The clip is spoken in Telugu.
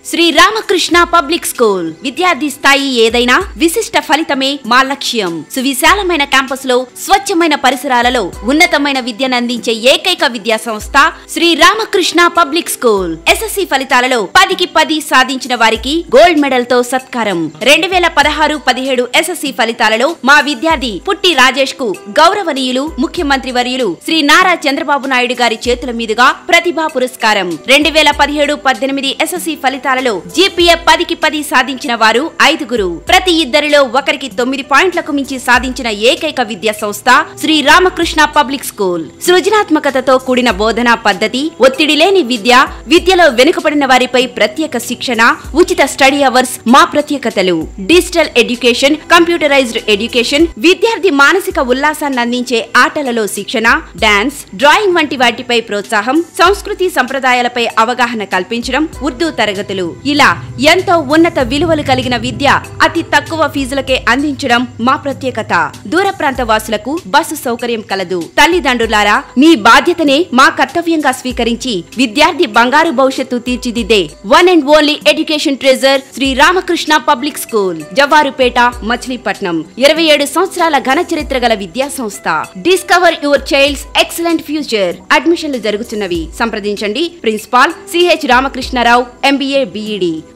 శ్రీ రామకృష్ణ పబ్లిక్ స్కూల్ విద్యార్థి స్థాయి ఏదైనా విశిష్ట ఫలితమే మా లక్ష్యం సువిశాలమైన క్యాంపస్ లో స్వచ్ఛమైన పరిసరాలలో ఉన్నతమైన విద్యను అందించే ఏకైక విద్యా సంస్థ Shri Ramakrishna public school SSC ఫలితాలలో పదికి పది సాధించిన వారికి గోల్డ్ మెడల్ తో సత్కారం రెండు వేల పదహారు పదిహేడు ఎస్ఎస్సి ఫలితాలలో మా విద్యార్థి పుట్టి రాజేష్ కు గౌరవనీయులు ముఖ్యమంత్రి వర్యులు శ్రీ నారా చంద్రబాబు నాయుడు గారి చేతుల మీదుగా ప్రతిభా పురస్కారం రెండు వేల పదిహేడు పద్దెనిమిది ఎస్ఎస్సి ఫలితాలలో జీపీఏ పదికి పది సాధించిన వారు ఐదుగురు ప్రతి ఇద్దరిలో ఒకరికి తొమ్మిది పాయింట్లకు మించి సాధించిన ఏకైక విద్యా సంస్థ శ్రీ రామకృష్ణ పబ్లిక్ స్కూల్ సృజనాత్మకతతో కూడిన బోధనా పద్ధతి ఒత్తిడి లేని విద్య విద్యలో వెనుకబడిన వారిపై ప్రత్యేక శిక్షణ ఉచిత స్టడీ అవర్స్ మా ప్రత్యేకతలు డిజిటల్ ఎడ్యుకేషన్ కంప్యూటరైజ్డ్ ఎడ్యుకేషన్ విద్యార్థి మానసిక ఉల్లాసాన్ని అందించే ఆటలలో శిక్షణ డాన్స్ డ్రాయింగ్ వంటి వాటిపై ప్రోత్సాహం సంస్కృతి సంప్రదాయాలపై అవగాహన కల్పించడం ఉర్దూ తరగతులు ఇలా ఎంతో ఉన్నత విలువలు కలిగిన విద్య అతి తక్కువ ఫీజులకే అందించడం మా ప్రత్యేకత దూర ప్రాంత వాసులకు బస్సు సౌకర్యం కలదు తల్లిదండ్రులారా మీ బాధ్యతనే మా కర్తవ్యంగా స్వీకరించి విద్యార్థి బంగారు భవిష్యత్తు తీర్చిదిద్దే one and only education treasure Shri Ramakrishna public school Javvarupeta Machilipatnam ఇరవై ఏడు సంవత్సరాల ఘన చరిత్ర గల విద్యా సంస్థ discover your child's excellent future అడ్మిషన్లు జరుగుతున్నవి సంప్రదించండి principal CH Ramakrishnarao MBA B Ed